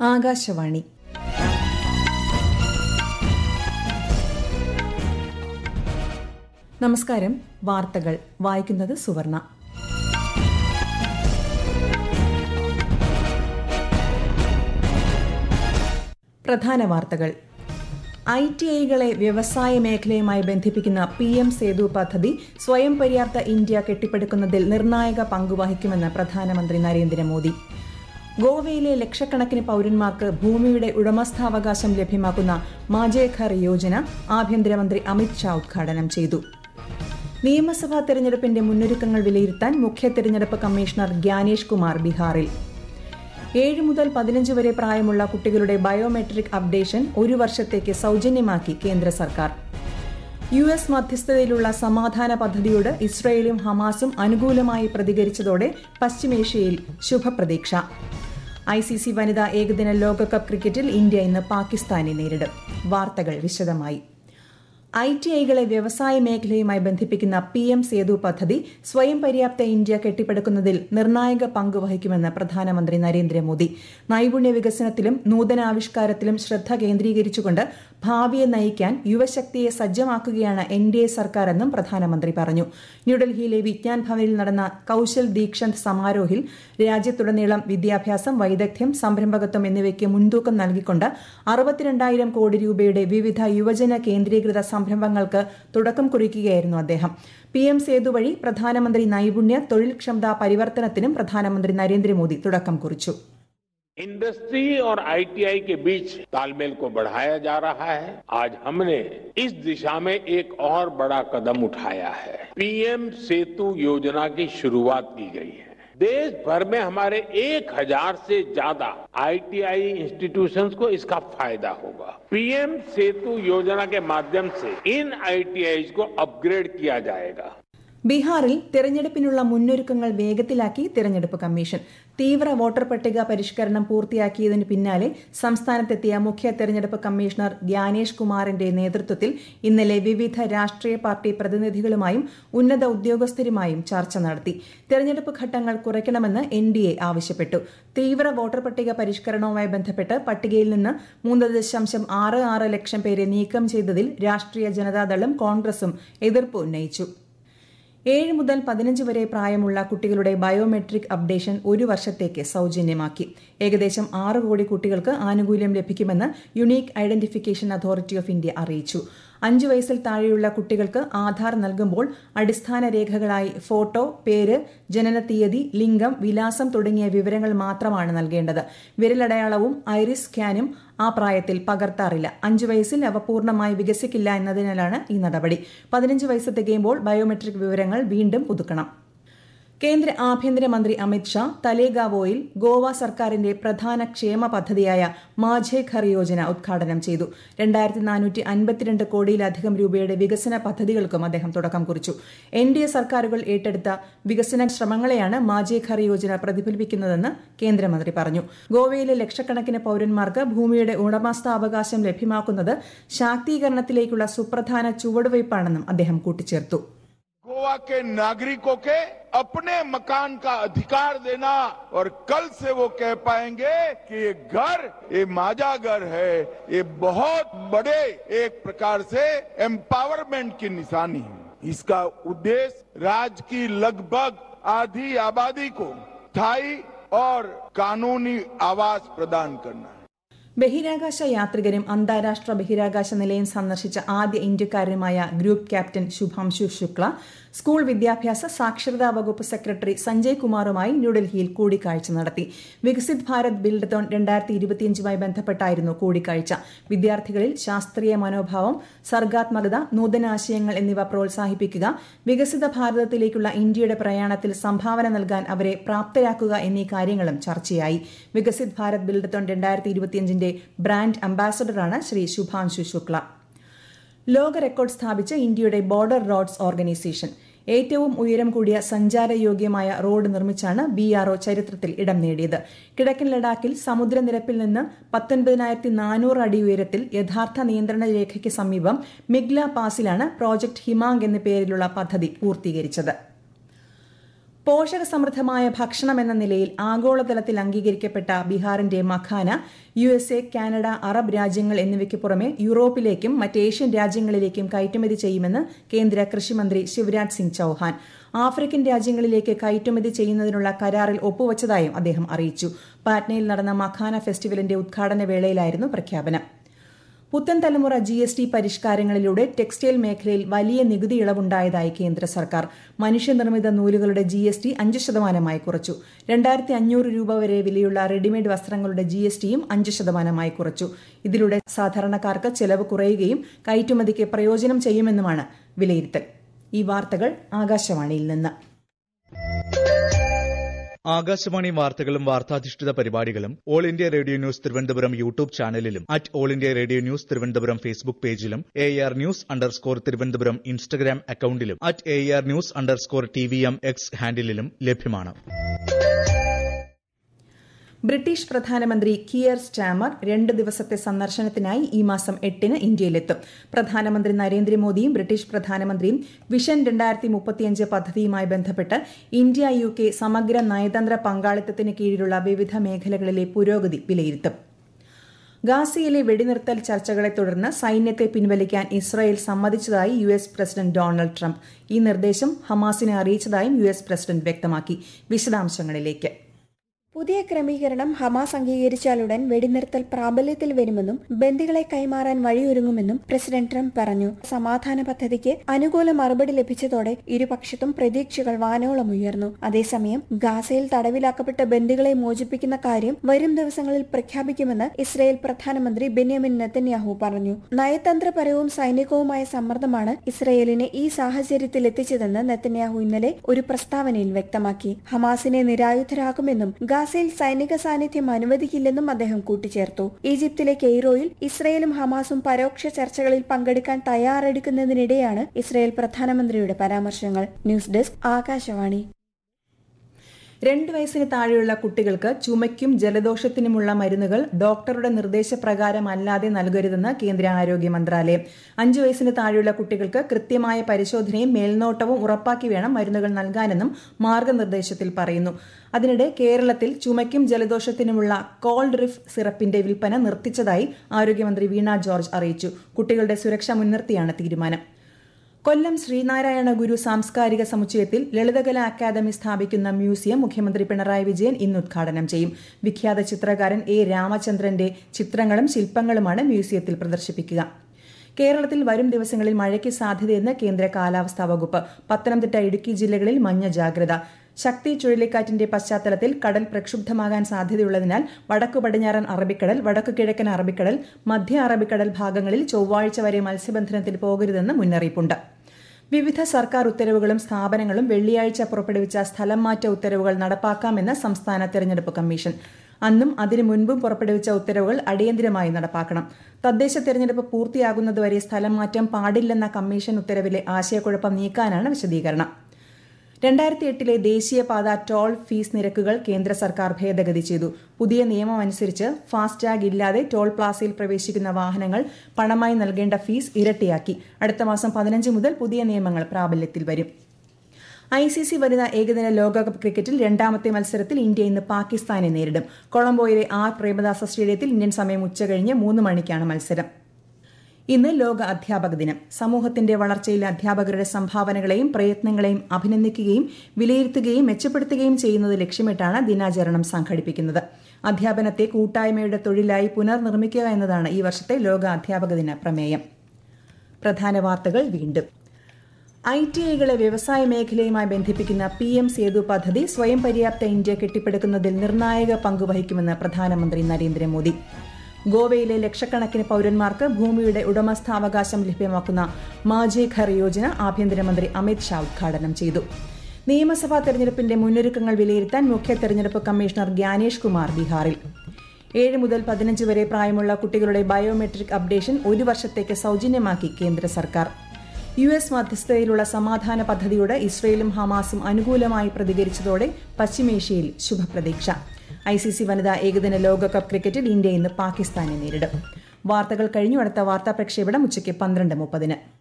ആകാശവാണി നമസ്കാരം വാർത്തകൾ വായിക്കുന്നത് സുവർണ പ്രധാന വാർത്തകൾ ഐ ടി ഐകളെ വ്യവസായ മേഖലയുമായി ബന്ധിപ്പിക്കുന്ന പി എം സേതു പദ്ധതി സ്വയം പര്യാപ്ത ഇന്ത്യ കെട്ടിപ്പടുക്കുന്നതിൽ നിർണായക പങ്കുവഹിക്കുമെന്ന് പ്രധാനമന്ത്രി നരേന്ദ്രമോദി ഗോവയിലെ ലക്ഷക്കണക്കിന് പൌരന്മാർക്ക് ഭൂമിയുടെ ഉടമസ്ഥാവകാശം ലഭ്യമാക്കുന്ന മാജേ ഘർ യോജന ആഭ്യന്തരമന്ത്രി അമിത് ഷാ ഉദ്ഘാടനം ചെയ്തു നിയമസഭാ തെരഞ്ഞെടുപ്പിന്റെ മുന്നൊരുക്കങ്ങൾ വിലയിരുത്താൻ മുഖ്യ തെരഞ്ഞെടുപ്പ് കമ്മീഷണർ ഗ്യാനേഷ് കുമാർ ബീഹാറിൽ ഏഴ് മുതൽ പതിനഞ്ച് വരെ പ്രായമുള്ള കുട്ടികളുടെ ബയോമെട്രിക് അപ്ഡേഷൻ ഒരു വർഷത്തേക്ക് സൌജന്യമാക്കി കേന്ദ്ര സർക്കാർ യു എസ് മധ്യസ്ഥതയിലുള്ള സമാധാന പദ്ധതിയോട് ഇസ്രയേലും ഹമാസും അനുകൂലമായി പ്രതികരിച്ചതോടെ പശ്ചിമേഷ്യയിൽ ശുഭപ്രതീക്ഷ ഐ സി സി വനിതാ ഏകദിന ലോകകപ്പ് ക്രിക്കറ്റിൽ ഇന്ത്യ ഇന്ന് പാകിസ്ഥാനെ നേരിടും വാർത്തകൾ വിശദമായി ഐ ടി ഐകളെ വ്യവസായ മേഖലയുമായി ബന്ധിപ്പിക്കുന്ന പി എം സേതു പദ്ധതി സ്വയം പര്യാപ്ത ഇന്ത്യ കെട്ടിപ്പടുക്കുന്നതിൽ നിർണായക പങ്ക് വഹിക്കുമെന്ന് പ്രധാനമന്ത്രി നരേന്ദ്രമോദി നൈപുണ്യ വികസനത്തിലും നൂതനാവിഷ്കാരത്തിലും ശ്രദ്ധ കേന്ദ്രീകരിച്ചുകൊണ്ട് ഭാവിയെ നയിക്കാൻ യുവശക്തിയെ സജ്ജമാക്കുകയാണ് എൻ ഡി എ സർക്കാർ എന്നും പ്രധാനമന്ത്രി പറഞ്ഞു ന്യൂഡൽഹിയിലെ വിജ്ഞാൻ ഭവനിൽ നടന്ന കൌശൽ ദീക്ഷന്ത് സമാരോഹിൽ രാജ്യത്തുടനീളം വിദ്യാഭ്യാസം വൈദഗ്ധ്യം സംരംഭകത്വം എന്നിവയ്ക്ക് മുൻതൂക്കം നൽകിക്കൊണ്ട് അറുപത്തിരണ്ടായിരം കോടി രൂപയുടെ വിവിധ യുവജന കേന്ദ്രീകൃത സംരംഭങ്ങൾക്ക് തുടക്കം കുറിക്കുകയായിരുന്നു അദ്ദേഹം പി എം സേതു വഴി പ്രധാനമന്ത്രി നൈപുണ്യ തൊഴിൽ ക്ഷമതാ പരിവർത്തനത്തിനും പ്രധാനമന്ത്രി നരേന്ദ്രമോദി തുടക്കം കുറിച്ചു इंडस्ट्री और आईटीआई के बीच तालमेल को बढ़ाया जा रहा है आज हमने इस दिशा में एक और बड़ा कदम उठाया है पीएम सेतु योजना की शुरुआत की गई है देश भर में हमारे एक हजार से ज्यादा आईटीआई इंस्टीट्यूशंस को इसका फायदा होगा पीएम सेतु योजना के माध्यम से इन आईटीआई को अपग्रेड किया जाएगा ബീഹാറിൽ തെരഞ്ഞെടുപ്പിനുള്ള മുന്നൊരുക്കങ്ങൾ വേഗത്തിലാക്കി തെരഞ്ഞെടുപ്പ് കമ്മീഷൻ തീവ്ര വോട്ടർ പട്ടിക പരിഷ്കരണം പൂർത്തിയാക്കിയതിന് പിന്നാലെ സംസ്ഥാനത്തെത്തിയ മുഖ്യ തെരഞ്ഞെടുപ്പ് കമ്മീഷണർ ഗ്യാനേഷ് കുമാറിന്റെ നേതൃത്വത്തിൽ ഇന്നലെ വിവിധ രാഷ്ട്രീയ പാർട്ടി പ്രതിനിധികളുമായും ഉന്നത ഉദ്യോഗസ്ഥരുമായും ചർച്ച നടത്തി തെരഞ്ഞെടുപ്പ് ഘട്ടങ്ങൾ കുറയ്ക്കണമെന്ന് എൻ ഡി എ ആവശ്യപ്പെട്ടു തീവ്ര വോട്ടർ പട്ടിക പരിഷ്കരണവുമായി ബന്ധപ്പെട്ട് പട്ടികയിൽ നിന്ന് മൂന്ന് ദശാംശം ആറ് ആറ് ലക്ഷം പേരെ നീക്കം ചെയ്തതിൽ രാഷ്ട്രീയ ജനതാദളും കോൺഗ്രസും എതിർപ്പ് ഉന്നയിച്ചു ഏഴ് മുതൽ പതിനഞ്ച് വരെ പ്രായമുള്ള കുട്ടികളുടെ ബയോമെട്രിക് അപ്ഡേഷൻ ഒരു വർഷത്തേക്ക് സൌജന്യമാക്കി ഏകദേശം ആറ് കോടി കുട്ടികൾക്ക് ആനുകൂല്യം ലഭിക്കുമെന്ന് unique identification authority of India അറിയിച്ചു അഞ്ചു വയസ്സിൽ താഴെയുള്ള കുട്ടികൾക്ക് ആധാർ നൽകുമ്പോൾ അടിസ്ഥാന രേഖകളായി ഫോട്ടോ പേര് ജനനത്തീയതി ലിംഗം വിലാസം തുടങ്ങിയ വിവരങ്ങൾ മാത്രമാണ് നൽകേണ്ടത് വിരലടയാളവും ഐറിസ് സ്കാനും ആ പ്രായത്തിൽ പകർത്താറില്ല അഞ്ചു വയസ്സിൽ അവ പൂർണ്ണമായി വികസിക്കില്ല എന്നതിനാലാണ് ഈ നടപടി പതിനഞ്ച് വയസ്സ് തികയുമ്പോൾ ബയോമെട്രിക് വിവരങ്ങൾ വീണ്ടും പുതുക്കണം കേന്ദ്ര ആഭ്യന്തരമന്ത്രി അമിത് ഷാ തലേഗാവോയിൽ ഗോവ സർക്കാരിന്റെ പ്രധാന ക്ഷേമ പദ്ധതിയായ മാഝേ ഘർ യോജന ഉദ്ഘാടനം ചെയ്തു രണ്ടായിരത്തി നാനൂറ്റി അൻപത്തിരണ്ട് കോടിയിലധികം രൂപയുടെ വികസന പദ്ധതികൾക്കും അദ്ദേഹം തുടക്കം കുറിച്ചു എൻ ഡി എ സർക്കാരുകൾ ഏറ്റെടുത്ത വികസന ശ്രമങ്ങളെയാണ് മാജേ ഘർ യോജന പ്രതിഫലിപ്പിക്കുന്നതെന്ന് കേന്ദ്രമന്ത്രി പറഞ്ഞു ഗോവയിലെ ലക്ഷക്കണക്കിന് പൌരന്മാർക്ക് ഭൂമിയുടെ ഉടമസ്ഥാവകാശം ലഭ്യമാക്കുന്നത് ശാക്തീകരണത്തിലേക്കുള്ള സുപ്രധാന ചുവടുവയ്പ്പാണെന്നും അദ്ദേഹം കൂട്ടിച്ചേർത്തു गोवा के नागरिकों के अपने मकान का अधिकार देना और कल से वो कह पाएंगे कि ये घर ये माजा घर है ये बहुत बड़े एक प्रकार से एम्पावरमेंट की निशानी है इसका उद्देश्य राज्य की लगभग आधी आबादी को स्थायी और कानूनी आवास प्रदान करना है ബഹിരാകാശ യാത്രികരും അന്താരാഷ്ട്ര ബഹിരാകാശ നിലയം സന്ദർശിച്ച ആദ്യ ഇന്ത്യക്കാരനുമായ group captain Shubhanshu Shukla school വിദ്യാഭ്യാസ സാക്ഷരതാ വകുപ്പ് സെക്രട്ടറി സഞ്ജയ് കുമാറുമായി ന്യൂഡൽഹിയിൽ കൂടിക്കാഴ്ച നടത്തി വികസിത് ഭാരത് ബിൽഡത്തോൺ രണ്ടായിരത്തി ഇരുപത്തിയഞ്ചുമായി ബന്ധപ്പെട്ടായിരുന്നു കൂടിക്കാഴ്ച വിദ്യാർത്ഥികളിൽ ശാസ്ത്രീയ മനോഭാവം സർഗാത്മകത നൂതനാശയങ്ങൾ എന്നിവ പ്രോത്സാഹിപ്പിക്കുക വികസിത ഭാരതത്തിലേക്കുള്ള ഇന്ത്യയുടെ പ്രയാണത്തിൽ സംഭാവന നൽകാൻ അവരെ പ്രാപ്തരാക്കുക എന്നീ കാര്യങ്ങളും ചർച്ചയായി വികസിത് ഭാരത് ബിൽഡത്തോൺ രണ്ടായിരത്തി ഇരുപത്തിയഞ്ചിന്റെ ബ്രാൻഡ് അംബാസഡറാണ് ശ്രീ ശുഭാംശു ശുക്ല ലോക റെക്കോർഡ് സ്ഥാപിച്ച ഇന്ത്യയുടെ ബോർഡർ റോഡ്സ് ഓർഗനൈസേഷൻ ഏറ്റവും ഉയരം കൂടിയ സഞ്ചാരയോഗ്യമായ റോഡ് നിർമ്മിച്ചാണ് ബി ആർ ഒ ചരിത്രത്തിൽ ഇടം നേടിയത് കിഴക്കൻ ലഡാക്കിൽ സമുദ്രനിരപ്പിൽ നിന്ന് പത്തൊൻപതിനായിരത്തി നാനൂറ് അടി ഉയരത്തിൽ യഥാർത്ഥ നിയന്ത്രണ രേഖയ്ക്ക് സമീപം മിഗ്ല പാസിലാണ് പ്രോജക്ട് ഹിമാങ് എന്ന പേരിലുള്ള പദ്ധതി പൂർത്തീകരിച്ചത് പോഷകസമൃദ്ധമായ ഭക്ഷണം എന്ന നിലയിൽ ആഗോളതലത്തിൽ അംഗീകരിക്കപ്പെട്ട ബീഹാറിന്റെ makhana U S A Canada Arab രാജ്യങ്ങൾ എന്നിവയ്ക്ക് പുറമെ യൂറോപ്പിലേക്കും മറ്റ് ഏഷ്യൻ രാജ്യങ്ങളിലേക്കും കയറ്റുമതി ചെയ്യുമെന്ന് കേന്ദ്ര കൃഷിമന്ത്രി ശിവരാജ് സിംഗ് ചൌഹാൻ ആഫ്രിക്കൻ രാജ്യങ്ങളിലേക്ക് കയറ്റുമതി ചെയ്യുന്നതിനുള്ള കരാറിൽ ഒപ്പുവച്ചതായും അദ്ദേഹം അറിയിച്ചു പാറ്റ്നയിൽ നടന്ന മഖാന ഫെസ്റ്റിവലിന്റെ ഉദ്ഘാടന വേളയിലായിരുന്നു പ്രഖ്യാപനം പുത്തൻ തലമുറ ജി എസ് ടി പരിഷ്കാരങ്ങളിലൂടെ ടെക്സ്റ്റൈൽ മേഖലയിൽ വലിയ നികുതി ഇളവുണ്ടായതായി കേന്ദ്ര സർക്കാർ മനുഷ്യനിർമ്മിത നൂലുകളുടെ ജി എസ് ടി അഞ്ച് ശതമാനമായി കുറച്ചു രണ്ടായിരത്തി അഞ്ഞൂറ് രൂപ വരെ വിലയുള്ള റെഡിമെയ്ഡ് വസ്ത്രങ്ങളുടെ ജി എസ് ടിയും അഞ്ച് ശതമാനമായി കുറച്ചു ഇതിലൂടെ സാധാരണക്കാർക്ക് ചെലവ് കുറയുകയും കയറ്റുമതിക്ക് പ്രയോജനം ചെയ്യുമെന്നുമാണ് വിലയിരുത്തൽ ഈ വാർത്തകൾ ആകാശവാണിയിൽ നിന്ന് ആകാശവാണി വാർത്തകളും വാർത്താധിഷ്ഠിത പരിപാടികളും All India Radio news Thiruvananthapuram YouTube ചാനലിലും at All India Radio news Thiruvananthapuram Facebook പേജിലും A R news underscore Thiruvananthapuram Instagram അക്കൌണ്ടിലും at A R news underscore T V M X ഹാൻഡിലും ലഭ്യമാണ് ബ്രിട്ടീഷ് പ്രധാനമന്ത്രി കിയർ സ്റ്റാമർ രണ്ട് ദിവസത്തെ സന്ദർശനത്തിനായി ഈ മാസം എട്ടിന് ഇന്ത്യയിലെത്തും പ്രധാനമന്ത്രി നരേന്ദ്രമോദിയും ബ്രിട്ടീഷ് പ്രധാനമന്ത്രിയും വിഷൻ രണ്ടായിരത്തി മുപ്പത്തിയഞ്ച് പദ്ധതിയുമായി ബന്ധപ്പെട്ട് ഇന്ത്യ യു കെ സമഗ്ര നയതന്ത്ര പങ്കാളിത്തത്തിന് കീഴിലുള്ള വിവിധ മേഖലകളിലെ പുരോഗതി വിലയിരുത്തും ഗാസയിലെ വെടിനിർത്തൽ ചർച്ചകളെ തുടർന്ന് സൈന്യത്തെ പിൻവലിക്കാൻ ഇസ്രായേൽ സമ്മതിച്ചതായി U S president Donald Trump ഈ നിർദ്ദേശം ഹമാസിനെ അറിയിച്ചതായും യു എസ് പ്രസിഡന്റ് വ്യക്തമാക്കി വിശദാംശങ്ങളിലേക്ക് പുതിയ ക്രമീകരണം ഹമാസ് അംഗീകരിച്ചാലുടൻ വെടിനിർത്തൽ പ്രാബല്യത്തിൽ വരുമെന്നും ബന്ദികളെ കൈമാറാൻ വഴിയൊരുങ്ങുമെന്നും പ്രസിഡന്റ് ട്രംപ് പറഞ്ഞു സമാധാന പദ്ധതിക്ക് അനുകൂല മറുപടി ലഭിച്ചതോടെ ഇരുപക്ഷത്തും പ്രതീക്ഷകൾ വാനോളം ഉയർന്നു അതേസമയം ഗാസയിൽ തടവിലാക്കപ്പെട്ട ബന്ദികളെ മോചിപ്പിക്കുന്ന കാര്യം വരും ദിവസങ്ങളിൽ പ്രഖ്യാപിക്കുമെന്ന് ഇസ്രയേൽ പ്രധാനമന്ത്രി ബെന്യാമിൻ നെതന്യാഹു പറഞ്ഞു നയതന്ത്രപരവും സൈനികവുമായ സമ്മർദ്ദമാണ് ഇസ്രയേലിനെ ഈ സാഹചര്യത്തിൽ എത്തിച്ചതെന്ന് നെതന്യാഹു ഇന്നലെ ഒരു പ്രസ്താവനയിൽ വ്യക്തമാക്കി ഹമാസിനെ നിരായുധരാക്കുമെന്നും ഗാസയിൽ സൈനിക സാന്നിധ്യം അനുവദിക്കില്ലെന്നും അദ്ദേഹം കൂട്ടിച്ചേർത്തു ഈജിപ്തിലെ കെയ്റോയിൽ ഇസ്രയേലും ഹമാസും പരോക്ഷ ചർച്ചകളിൽ പങ്കെടുക്കാൻ തയ്യാറെടുക്കുന്നതിനിടെയാണ് ഇസ്രയേൽ പ്രധാനമന്ത്രിയുടെ പരാമർശങ്ങൾ ന്യൂസ് ഡെസ്ക് ആകാശവാണി രണ്ട് വയസ്സിന് താഴെയുള്ള കുട്ടികൾക്ക് ചുമയ്ക്കും ജലദോഷത്തിനുമുള്ള മരുന്നുകൾ ഡോക്ടറുടെ നിർദ്ദേശപ്രകാരമല്ലാതെ നൽകരുതെന്ന് കേന്ദ്ര ആരോഗ്യ മന്ത്രാലയം അഞ്ചു വയസ്സിന് താഴെയുള്ള കുട്ടികൾക്ക് കൃത്യമായ പരിശോധനയും മേൽനോട്ടവും ഉറപ്പാക്കി വേണം മരുന്നുകൾ നൽകാനെന്നും മാർഗനിർദ്ദേശത്തിൽ പറയുന്നു അതിനിടെ കേരളത്തിൽ ചുമയ്ക്കും ജലദോഷത്തിനുമുള്ള കോൾഡ് റിഫ് സിറപ്പിന്റെ വിൽപ്പന നിർത്തിച്ചതായി ആരോഗ്യമന്ത്രി വീണ ജോർജ് അറിയിച്ചു കുട്ടികളുടെ സുരക്ഷ മുൻനിർത്തിയാണ് തീരുമാനം കൊല്ലം ശ്രീനാരായണ ഗുരു സാംസ്കാരിക സമുച്ചയത്തിൽ ലളിതകലാ അക്കാദമി സ്ഥാപിക്കുന്ന മ്യൂസിയം മുഖ്യമന്ത്രി പിണറായി വിജയൻ ഇന്ന് ഉദ്ഘാടനം ചെയ്യും വിഖ്യാത ചിത്രകാരൻ എ രാമചന്ദ്രന്റെ ചിത്രങ്ങളും ശില്പങ്ങളുമാണ് മ്യൂസിയത്തിൽ പ്രദർശിപ്പിക്കുക കേരളത്തിൽ വരും ദിവസങ്ങളിൽ മഴയ്ക്ക് സാധ്യതയെന്ന് കേന്ദ്ര കാലാവസ്ഥാ വകുപ്പ് പത്തനംതിട്ട ഇടുക്കി ജില്ലകളിൽ മഞ്ഞ ജാഗ്രത ശക്തി ചുഴലിക്കാറ്റിന്റെ പശ്ചാത്തലത്തിൽ കടൽ പ്രക്ഷുബ്ധമാകാൻ സാധ്യതയുള്ളതിനാൽ വടക്കു പടിഞ്ഞാറൻ അറബിക്കടൽ വടക്കു കിഴക്കൻ അറബിക്കടൽ മധ്യ അറബിക്കടൽ ഭാഗങ്ങളിൽ ചൊവ്വാഴ്ച വരെ മത്സ്യബന്ധനത്തിൽ പോകരുതെന്ന് മുന്നറിയിപ്പുണ്ട് വിവിധ സർക്കാർ ഉത്തരവുകളും സ്ഥാപനങ്ങളും വെള്ളിയാഴ്ച പുറപ്പെടുവിച്ച സ്ഥലം മാറ്റ ഉത്തരവുകൾ നടപ്പാക്കാമെന്ന് സംസ്ഥാന തെരഞ്ഞെടുപ്പ് കമ്മീഷൻ അന്നും അതിനു മുൻപും പുറപ്പെടുവിച്ച ഉത്തരവുകൾ അടിയന്തിരമായി നടപ്പാക്കണം തദ്ദേശ തെരഞ്ഞെടുപ്പ് പൂർത്തിയാകുന്നതുവരെ സ്ഥലം മാറ്റം പാടില്ലെന്ന കമ്മീഷൻ ഉത്തരവിലെ ആശയക്കുഴപ്പം നീക്കാനാണ് വിശദീകരണം രണ്ടായിരത്തി എട്ടിലെ ദേശീയപാത ടോൾ ഫീസ് നിരക്കുകൾ കേന്ദ്ര സർക്കാർ ഭേദഗതി ചെയ്തു പുതിയ നിയമം അനുസരിച്ച് ഫാസ്ടാഗ് ഇല്ലാതെ ടോൾ പ്ലാസയിൽ പ്രവേശിക്കുന്ന വാഹനങ്ങൾ പണമായി നൽകേണ്ട ഫീസ് ഇരട്ടിയാക്കി അടുത്ത മാസം പതിനഞ്ച് മുതൽ പുതിയ നിയമങ്ങൾ പ്രാബല്യത്തിൽ വരും ഐ സി സി വനിതാ ഏകദിന ലോകകപ്പ് ക്രിക്കറ്റിൽ രണ്ടാമത്തെ മത്സരത്തിൽ ഇന്ത്യ ഇന്ന് പാകിസ്ഥാനെ നേരിടും കൊളംബോയിലെ ആർ പ്രേമദാസ സ്റ്റേഡിയത്തിൽ ഇന്ത്യൻ സമയം ഉച്ചകഴിഞ്ഞ് മൂന്ന് മണിക്കാണ് മത്സരം ഇന്ന് ലോക അധ്യാപക ദിനം സമൂഹത്തിന്റെ വളർച്ചയിൽ അധ്യാപകരുടെ സംഭാവനകളെയും പ്രയത്നങ്ങളെയും അഭിനന്ദിക്കുകയും വിലയിരുത്തുകയും മെച്ചപ്പെടുത്തുകയും ചെയ്യുന്നത് ലക്ഷ്യമിട്ടാണ് ദിനാചരണം സംഘടിപ്പിക്കുന്നത് അധ്യാപനത്തെ കൂട്ടായ്മയുടെ തൊഴിലായി പുനർനിർമ്മിക്കുക എന്നതാണ് ഈ വർഷത്തെ ലോക അധ്യാപക ദിന പ്രമേയം പ്രധാന വാർത്തകൾ വീണ്ടും ഐ ടി ഐകളെ വ്യവസായ മേഖലയുമായി ബന്ധിപ്പിക്കുന്ന പി എം സേതു പദ്ധതി സ്വയം പര്യാപ്ത ഇന്ത്യ കെട്ടിപ്പടുക്കുന്നതിൽ നിർണായക പങ്കുവഹിക്കുമെന്ന് പ്രധാനമന്ത്രി നരേന്ദ്രമോദി ഗോവയിലെ ലക്ഷക്കണക്കിന് പൌരന്മാർക്ക് ഭൂമിയുടെ ഉടമസ്ഥാവകാശം ലഭ്യമാക്കുന്ന മാജേ ഘർ യോജന ആഭ്യന്തരമന്ത്രി അമിത് ഷാ ഉദ്ഘാടനം ചെയ്തു നിയമസഭാ തെരഞ്ഞെടുപ്പിന്റെ മുന്നൊരുക്കങ്ങൾ വിലയിരുത്താൻ മുഖ്യ തെരഞ്ഞെടുപ്പ് കമ്മീഷണർ ഗ്യാനേഷ് കുമാർ ബീഹാറിൽ ഏഴ് മുതൽ പതിനഞ്ച് വരെ പ്രായമുള്ള കുട്ടികളുടെ ബയോമെട്രിക് അപ്ഡേഷൻ ഒരു വർഷത്തേക്ക് സൌജന്യമാക്കി കേന്ദ്ര സർക്കാർ യു എസ് മധ്യസ്ഥതയിലുള്ള സമാധാന പദ്ധതിയോട് ഇസ്രയേലും ഹമാസും അനുകൂലമായി പ്രതികരിച്ചതോടെ പശ്ചിമേഷ്യയിൽ ശുഭപ്രതീക്ഷ ഐ സി സി വനിതാ ഏകദിന ലോകകപ്പ് ക്രിക്കറ്റിൽ ഇന്ത്യ ഇന്ന് പാകിസ്ഥാനെ നേരിടും വാർത്തകൾ കഴിഞ്ഞു അടുത്ത വാർത്താ പ്രക്ഷേപണം ഉച്ചയ്ക്ക് പന്ത്രണ്ട് മുപ്പതിന്